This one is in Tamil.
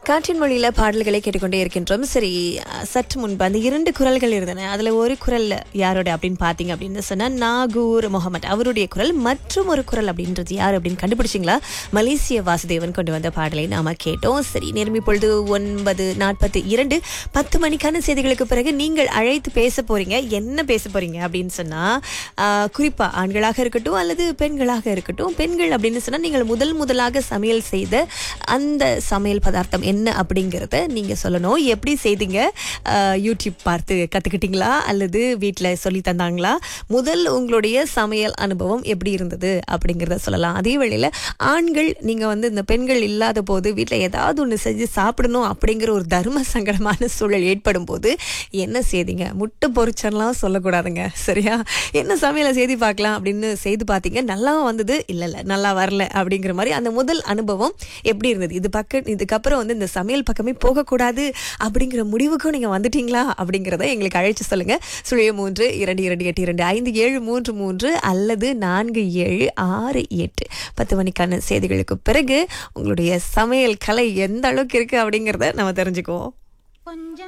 காற்றின் மொழியில பாடல்களை கேட்டுக்கொண்டே இருக்கின்றோம் சரி அஹ், சற்று முன்பு அந்த இரண்டு குரல்கள் இருந்தன அதுல ஒரு குரல் யாரோட அப்படின்னு பாத்தீங்க அப்படின்னு சொன்னா நாகூர் முகமது அவருடைய குரல் மற்றும் ஒரு குரல் அப்படின்றது யார் அப்படின்னு கண்டுபிடிச்சிங்களா மலேசிய வாசுதேவன் கொண்டு வந்த பாடலை நாம கேட்டோம் சரி நேர்மை பொழுது ஒன்பது நாற்பத்தி இரண்டு பத்து மணிக்கான செய்திகளுக்கு பிறகு நீங்கள் அழைத்து பேச போறீங்க என்ன பேச போறீங்க அப்படின்னு சொன்னா ஆஹ், குறிப்பா ஆண்களாக இருக்கட்டும் அல்லது பெண்களாக இருக்கட்டும் பெண்கள் அப்படின்னு சொன்னா நீங்கள் முதல் முதலாக சமையல் செய்த அந்த சமையல் பதார்த்தம் என்ன அப்படிங்கறத நீங்க சொல்லணும் எப்படி செய்தீங்க ஆஹ், யூடியூப் பார்த்து கத்துக்கிட்டீங்களா அல்லது வீட்ல சொல்லி தந்தாங்களா முதல் உங்களுடைய சமையல் அனுபவம் எப்படி இருந்தது அப்படிங்கறத சொல்லலாம் அதே வேளையில ஆண்கள் நீங்க வந்து இந்த பெண்கள் இல்லாத போது வீட்ல ஏதாவது ஒண்ணு செஞ்சு சாப்பிடணும் அப்படிங்கிற ஒரு தர்ம சங்கடமான சூழல் ஏற்படும் போது என்ன செய்தீங்க முட்டை பொரிச்செல்லாம் சொல்லக்கூடாதுங்க சரியா என்ன சமையலை செய்து பார்க்கலாம் அப்படின்னு செய்து பார்த்தீங்க நல்லா வந்தது இல்ல இல்ல நல்லா வரல அப்படிங்கிற மாதிரி அந்த முதல் அனுபவம் எப்படி இருந்தது இது பக்கம் இதுக்கப்புறம் வந்து இந்த சமையல் பக்கமே போகக்கூடாது அப்படிங்கிற முடிவுக்கும் நீங்க வந்துட்டீங்களா அப்படிங்கிறத எங்களுக்கு அழைச்சு சொல்லுங்க சுழிய மூன்று இரண்டு இரண்டு எட்டு இரண்டு ஐந்து ஏழு மூன்று மூன்று அல்லது நான்கு ஏழு ஆறு எட்டு பத்து மணிக்கான செய்திகளுக்கு பிறகு உங்களுடைய சமையல் கலை எந்த அளவுக்கு இருக்கு அப்படிங்கிறத நம்ம தெரிஞ்சுக்குவோம் கொஞ்சம்